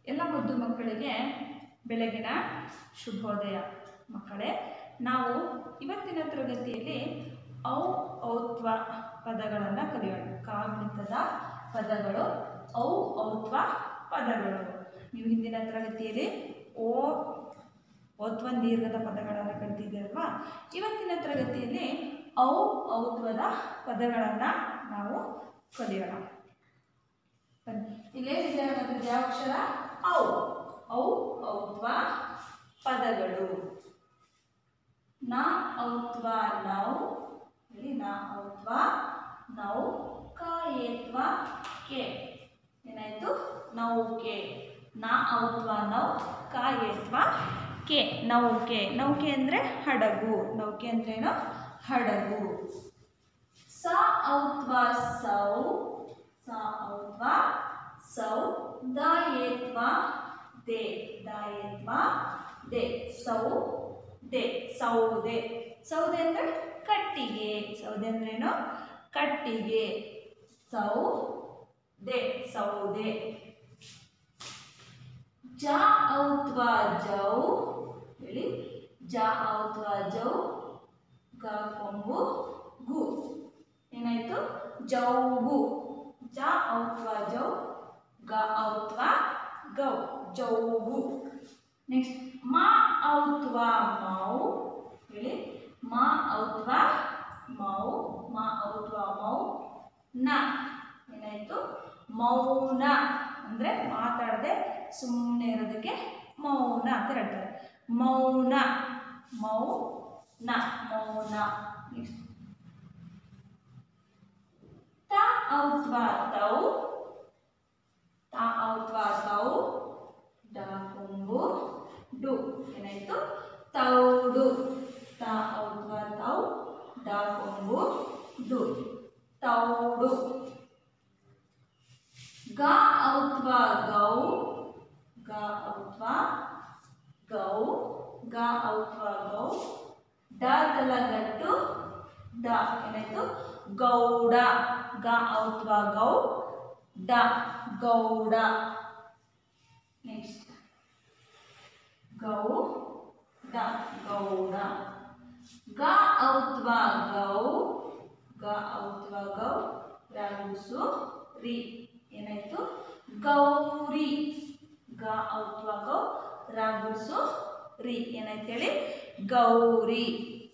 ಎಲ್ಲ ಮುದ್ದು ಮಕ್ಕಳಿಗೆ ಬೆಳಗಿನ ಶುಭೋದಯ ಮಕ್ಕಳೇ ನಾವು ಇವತ್ತಿನ ತರಗತಿಯಲ್ಲಿ ಔ ಔತ್ವ ಪದಗಳನ್ನು ಕಲಿಯೋಣ ಕಾಗುಣಿತದ ಪದಗಳು ಔ ಔತ್ವ ಪದಗಳು ನೀವು ಹಿಂದಿನ ತರಗತಿಯಲ್ಲಿ ಓ ಔತ್ವ ದೀರ್ಘದ ಪದಗಳನ್ನು ಕಲಿತಿದ್ದೀರಲ್ವಾ ಇವತ್ತಿನ ತರಗತಿಯಲ್ಲಿ ಔ ಔತ್ವದ ಪದಗಳನ್ನು ನಾವು ಕಲಿಯೋಣ ಬನ್ನಿ ಇಲ್ಲೇನಿದೆ ಅನ್ನೋದ್ರದ್ದು ಯಾವ ಅಕ್ಷರ ಔ ಔ ಔತ್ವ ಪದಗಳು ನ ಔತ್ವ ನೌ ಹೇಳಿ ನ ಔತ್ವ ನೌ ಕ ಏತ್ವ ಕೆ ಏನಾಯ್ತು ನೌಕೆ ನ ಔತ್ವ ನೌ ಕ ಏತ್ವ ಕೆ ನೌಕೆ ನೌಕೆ ಅಂದರೆ ಹಡಗು ನೌಕೆ ಅಂದ್ರೇನು ಹಡಗು ಸ ಔತ್ವ ಸೌ ಸ ಔತ್ವ ಸೌ ದ ಏತ್ವ ದೆ ದ ಏತ್ವ ದೆ ಸೌ ದೆ ಸೌದೆ ಸೌದೆ ಅಂದರೆ ಕಟ್ಟಿಗೆ ಸೌದೆ ಅಂದ್ರೇನು ಕಟ್ಟಿಗೆ ಸೌ ದೆ ಸೌದೆ ಜ ಔತ್ವ ಜೌ ಹೇಳಿ ಜ ಔತ್ವ ಜೌ ಗ ಕೊಂಬು ಗು ಏನಾಯ್ತು ಜೌಗು ಜ ಔತ್ವ ಜೌ ಗ ಔತ್ವ ಗೌ ಜೌಗು ನೆಕ್ಸ್ಟ್ ಮ ಔತ್ವ ಮೌ ಹೇಳಿ ಮ ಔತ್ವ ಮೌ ಮ ಔತ್ವ ಮೌ ನ ಏನಾಯ್ತು ಮೌನ ಅಂದರೆ ಮಾತಾಡದೆ ಸುಮ್ಮನೆ ಇರೋದಕ್ಕೆ ಮೌನ ಅಂತ ಹೇಳ್ತಾರೆ ಮೌನ ಮೌ ನ ಮೌನ ನೆಕ್ಸ್ಟ್ ತ ಔತ್ವ ತೌ ತ ಔತ್ವ ತೌ ಡ ಕೊಂಬು ಡು ಏನಾಯ್ತು ತೌಡು ತ ಔತ್ವ ತೌ ಡ ಕೊಂಬು ಡು ತೌಡು ಗ ಔತ್ವ ಗೌ ಗ ಔತ್ವ ಗೌ ಗ ಔತ್ವ ಗೌ ಡ ತಲಗಟ್ಟು ಡ ಏನಾಯ್ತು ಗೌಡ ಗ ಔತ್ವ ಗೌ ಡ ಗೌಡ ನೆಕ್ಸ್ಟ್ ಗೌ ಡ ಗೌಡ ಗ ಔತ್ವ ಗೌ ಗ ಔತ್ವ ಗೌ ರಾಗುಸು ರಿ ಏನಾಯ್ತು ಗೌರಿ ಗ ಔತ್ವ ಗೌ ರಾಗುಸು ರಿ ಏನಾಯ್ತು ಹೇಳಿ ಗೌರಿ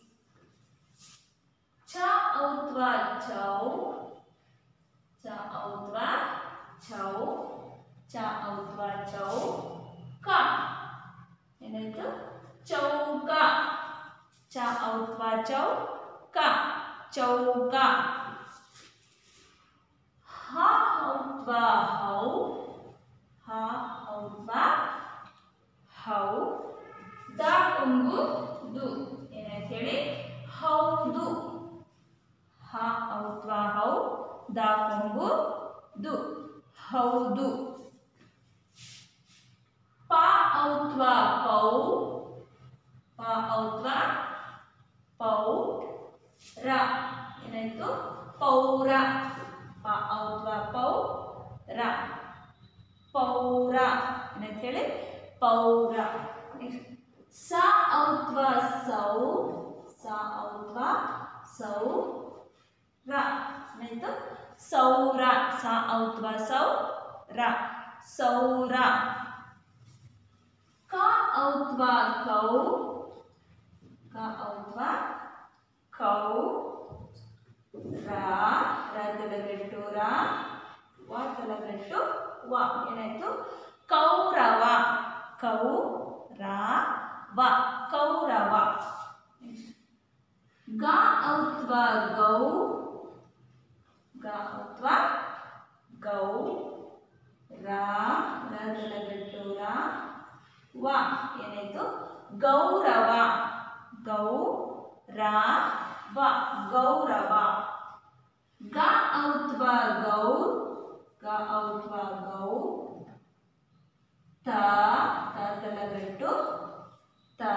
ಚ ಔತ್ವ ಚೌ ಚ ಔತ್ವ ಚೌ ಚ ಔತ್ವ ಚೌ ಕ ಏನಾಯ್ತು ಚೌಕ ಚ ಔತ್ವ ಚೌ ಕ ಚೌಕ ಹ ಔತ್ವ ಹೌ ಹ ಔತ್ವ ಹೌ ದ ಕೊಂಬು ದು ಏನಾಯ್ತು ಹೇಳಿ ಹೌದು ಹ ಔತ್ವ ಹೌ ದ ಕೊಂಬು ದು ಹೌದು ಪ ಔತ್ವ ಪೌ ಪ ಔತ್ವ ಪೌ ರ ಏನಾಯ್ತು ಪೌರ ಪ ಔತ್ವ ಪೌ ರ ಪೌರ ಏನಾಯ್ತು ಹೇಳಿ ಪೌರ ಸ ಔತ್ವ ಸೌ ಸ ಔತ್ವ ಸೌ ರ ಏನಾಯ್ತು ಸೌರ ಸ ಔತ್ವ ಸೌ ರ ಸೌರ ಕ ಔತ್ವ ಕೌ ಕ ಔತ್ವ ಕೌ ರ ರ ತಲಗಟ್ಟು ರ ವ ತಲಗಟ್ಟು ವ ಏನಾಯ್ತು ಕೌರವ ಕೌ ರ ವ ಕೌರವ ಗ ಔತ್ವ ಗೌ ಗ ಔತ್ವ ಗೌ ರ ರ ತಲಗಟ್ಟು ರ ವ ಏನಾಯ್ತು ಗೌರವ ಗೌ ರ ವ ಗೌರವ ಗ ಔತ್ವ ಗೌ ಗ ಔತ್ವ ಗೌ ತ ತ ತಲಗಟ್ಟು ತ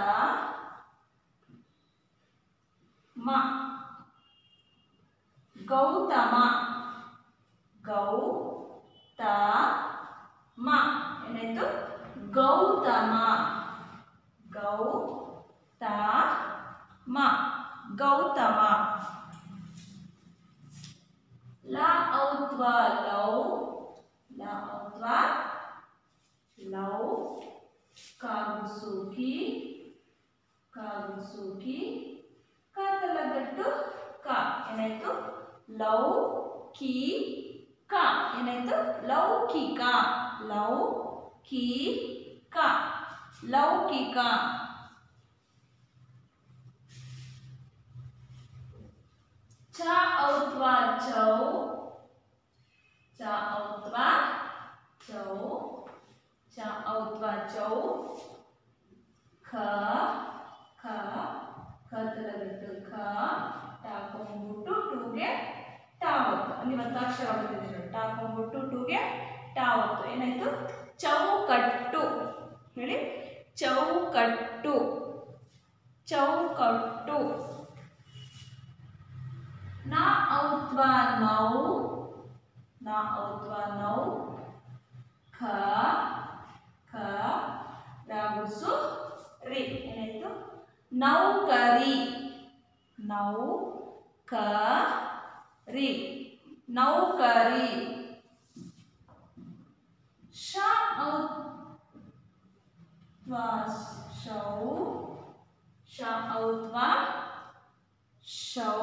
ಮ ಗೌತಮ ಗೌ ತ ಮ ಏನಾಯ್ತು ಗೌತಮ ಗೌ ತ ಮ ಗೌತಮ ಲ ಔತ್ವ ಲೌ ಲ ಔತ್ವ ಲೌ ಕಾಗುಸುಕಿ ಕಾಗುಸುಕಿ ಕಾತಲಗಟ್ಟು ಕ ಏನಾಯ್ತು ಲೌ ಕಿ ಕ ಏನಾಯ್ತು ಲೌಕಿಕ ಲೌ ಕಿ ಕ ಲೌಕಿಕ ಚ ಔತ್ವ ಚೌ ಚ ಔತ್ವ ಚೌ ಚ ಔತ್ವ ಚೌ ಖ ಖ ಕತ್ತಲಗಟ್ಟು ಖ ಟಾಕೊಂಡ್ಬಿಟ್ಟು ಟೂಗೆ ಟಾವತ್ತು ಅಲ್ಲಿ ಒತ್ತಾಕ್ಷರ ಬರ್ತಿದೆ ನೋಡಿ ಟಾಕೊಂಡ್ಬಿಟ್ಟು ಟೂಗೆ ಟಾವತ್ತು ಏನಾಯ್ತು ಚೌಕಟ್ಟು ಹೇಳಿ ಚೌಕಟ್ಟು ಚೌಕಟ್ಟು ನ ಔತ್ವ ನೌ ನ ಔತ್ವ ನೌ ಖ ಖ ರಾಗುಸು ರಿ ಏನಾಯ್ತು ನೌಕರಿ ನೌ ಕ ರಿ ನೌಕರಿ ಶ ಔತ್ವ ಶೌ ಶ ಔತ್ವ ಶೌ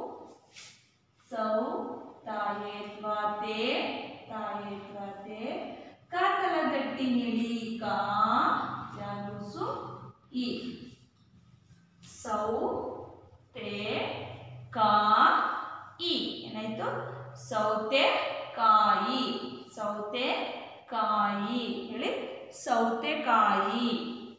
ಸೌ ತಾಯೇತ್ವಾತೆ ತಾಯೇತ್ವಾತೆ ಕಾತಲಗಟ್ಟಿ ನಿಳಿ ಕಾ ಜಾಗುಸು ಇ ಸೌ ತೇ ಕಾ ಇ ಏನಾಯ್ತು ಸೌತೆ ಕಾಯಿ ಸೌತೆ ಕಾಯಿ ಹೇಳಿ ಸೌತೆಕಾಯಿ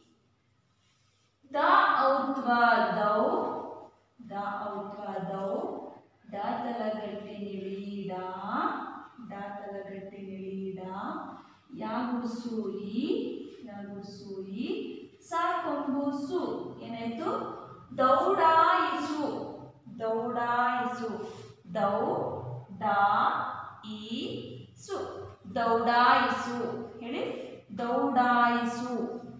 ದ ಔತ್ವ ದೌ ದ ಔತ್ವ ದೌ ಡ ತಲಗಟ್ಟಿ ನಿಳೀಡ ಡ ತಲಗಟ್ಟಿ ನಿಳೀಡ ಯಾ ಗುಡ್ಸು ಈ ಯಾ ಗುಡ್ಸು ಈ ಸಾ ಕೊಂಬು ಸು ಏನಾಯ್ತು ದೌಡಾಯಿಸು ದೌಡಾಯಿಸು ದೌ ಡಾ ಈ ಸು ದೌಡಾಯಿಸು ಹೇಳಿ ದೌಡಾಯಿಸು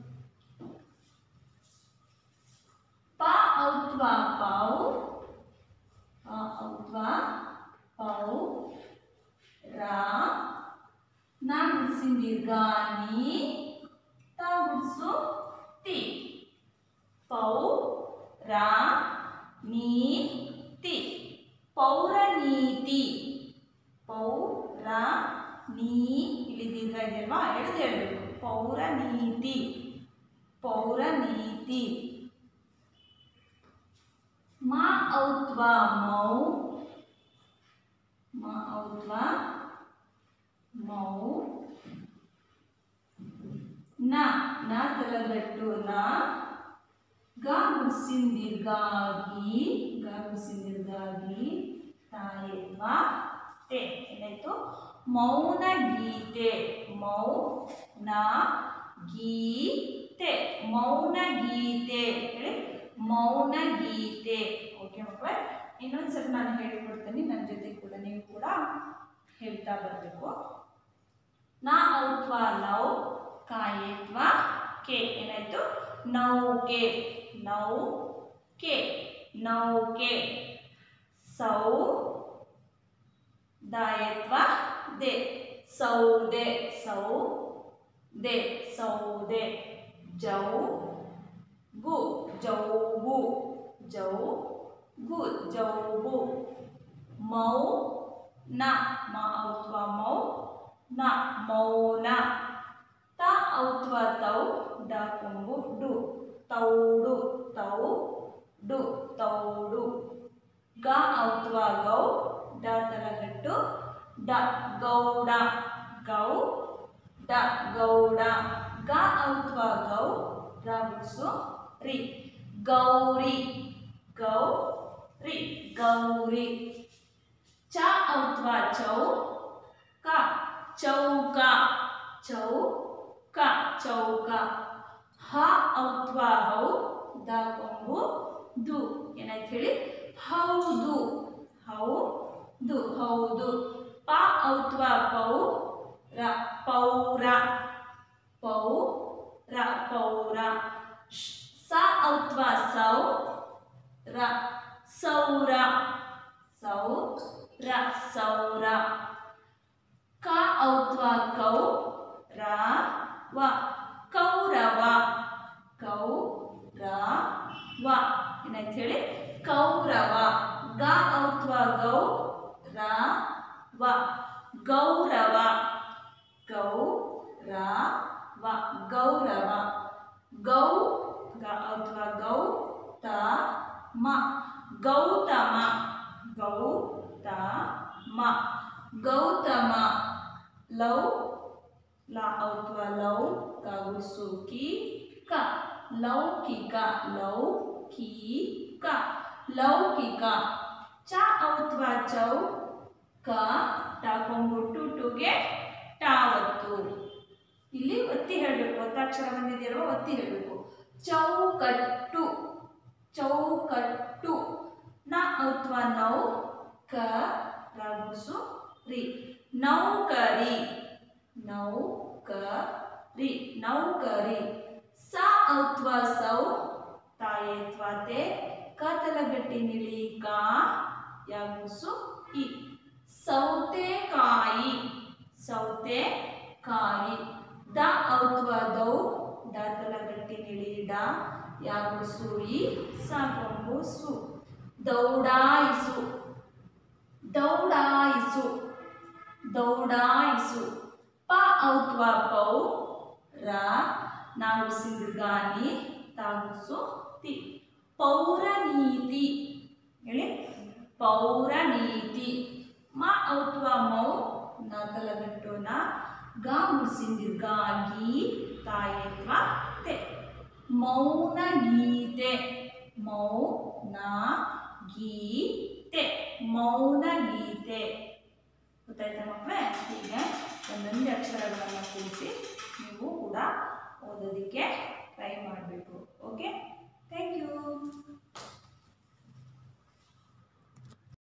ಪ ಔತ್ವ ಪೌ ಪ ಔತ್ವ ಪೌ ರಾ ನಾ ಗುಡ್ಸಿನ ದೀರ್ಘ ನೀ ತಾ ಗುಡ್ಸು ತಿ ಪೌ ರಾ ನೀ ತಿ ಪೌರನೀತಿ ಪೌರ ನೀ ಇಲ್ಲಿ ದೀರ್ಘ ಇದೆಯಲ್ವಾ ಎಳೆದು ಹೇಳಬೇಕು ಪೌರನೀತಿ ಪೌರನೀತಿ ಮಾ ಔತ್ವ ಮೌ ಮಾ ಔತ್ವ ಮೌ ನ ನ ತಲಗಟ್ಟು ನ ಗ ಗುಡ್ಸಿನ ದೀರ್ಘಾಗಿ ಗ ಗುಡ್ಸಿನ ದೀರ್ಘಾಗಿ ತಾಯೇತ್ವ ತೇ ಏನಾಯ್ತು ಮೌನ ಗೀತೆ ಮೌ ನ ಗೀತೆ ಮೌನ ಗೀತೆ ಹೇಳಿ ಮೌನ ಗೀತೆ ಓಕೆ ಮಕ್ಕಳೇ ಇನ್ನೊಂದ್ಸರಿ ನಾನು ಹೇಳ್ಕೊಡ್ತೀನಿ ನನ್ನ ಜೊತೆ ಕೂಡ ನೀವು ಕೂಡ ಹೇಳ್ತಾ ಬರಬೇಕು ನಾ ಔತ್ವ ನೌ ಕಾಯೇತ್ವ ಕೆ ಏನಾಯ್ತು ನೌಕೆ ನೌ ಕೆ ನೌಕೆ ಸೌ ದಾಯತ್ವ ದೆ ಸೌದೆ ಸೌ ದೆ ಸೌದೆ ಜೌ ಗು ಜೌಗು ಜೌ ಗು ಜೌಗು ಮೌ ನ ಮ ಔತ್ವ ಮೌ ನ ಮೌನ ತ ಔತ್ವ ತೌ ಡ ಕೊಂಬು ಡು ತೌಡು ತೌ ಡು ತೌಡು ಗ ಔತ್ವ ಗೌ ಡ ತಲಗಟ್ಟು ಡ ಗೌಡ ಗೌ ಡ ಗೌಡ ಗ ಔತ್ವ ಗೌ ರ ಗುಡ್ಸು ರಿ ಗೌರಿ ಗೌ ರಿ ಗೌರಿ ಚ ಔತ್ವ ಚೌ ಕ ಚೌಕ ಚೌ ಕ ಚೌಕ ಹ ಔತ್ವ ಹೌ ದ ಕೊಂಬು ದು ಏನಾಯ್ತು ಹೇಳಿ ಹೌದು ಹೌದು ಹೌದು ಪ ಔತ್ವ ಪೌ ರ ಪೌರ ಪೌ ರ ಪೌರ ಶ್- ಸ ಔತ್ವ ಸೌ ರ ಸೌರ ಸೌ ರ ಸೌರ ಕ ಔತ್ವ ಕೌ ರ ವ ಕೌರವ ಕೌ ರ ವ ಏನಂತ ಹೇಳಿ ಕೌರವ ಗ ಔತ್ವ ಗೌ ರ ವ ಗೌರವ ಗೌ ರ ವ ಗೌರವ ಗೌ ಗ ಅಥವಾ ಗೌ ತ ಮ ಗೌತಮ ಗೌ ತ ಮ ಗೌತಮ ಲೌ ಲ ಅಥವಾ ಲೌ ಕಗುಸು ಕಿ ಕ ಲೌಕಿಕ ಲೌ ಕಿ ಕ ಲೌಕಿಕ ಚ ಔತ್ವ ಚೌ ಕ ಟಾಕೊಂಬು ಟು ಟುಗೆ ಟಾವತ್ತು ಇಲ್ಲಿ ಒತ್ತಿ ಹೇಳಬೇಕು ಒತ್ತಾಕ್ಷರ ಬಂದಿದೆಯಲ್ವ ಒತ್ತಿ ಹೇಳಬೇಕು ಚೌಕಟ್ಟು ಚೌಕಟ್ಟು ನ ಔತ್ವ ನೌ ಕ ರಗುಸು ರಿ ನೌಕರಿ ನೌಕರಿ ನೌಕರಿ ಸ ಔತ್ವ ಸೌ ತಾಯೇತ್ವ ತೆ ಕತಲಗಟ್ಟಿ ನಿಳಿ ಕಾ ಯಗುಸು ಇ ಸೌತೆಕಾಯಿ ಸೌತೆಕಾಯಿ ದ ಔತ್ವ ದೌ ದಾತಲಗಟ್ಟಿ ನಿಳಿ ಡ ಯಾಗುಸು ಇ ಸಾಕೊಂಬು ಸು ದೌಡಾಯಿಸು ದೌಡಾಯಿಸು ದೌಡಾಯಿಸು ಪ ಔತ್ವ ಪೌ ರ ನಾವು ಸಿಂಗಾನಿ ತಾಗುಸು ತಿ ಪೌರನೀತಿ ಹೇಳಿ ಪೌರನೀತಿ ಮ ಔತ್ವ ಮೌ ನಕಲಗಟ್ಟು ನ ಗ ಮುಸಿಂದಿರ್ಗಾಗಿ ತಾಯತ್ವ ತೆ ಮೌನ ಗೀತೆ ಮೌನ ಗೀತೆ ಮೌನ ಗೀತೆ ಗೊತ್ತಾಯ್ತಾ ಮಕ್ಕಳೇ ಹೀಗೆ ಒಂದೊಂದು ಅಕ್ಷರಗಳನ್ನು ಕೂಡಿಸಿ ನೀವು ಕೂಡ ಓದೋದಕ್ಕೆ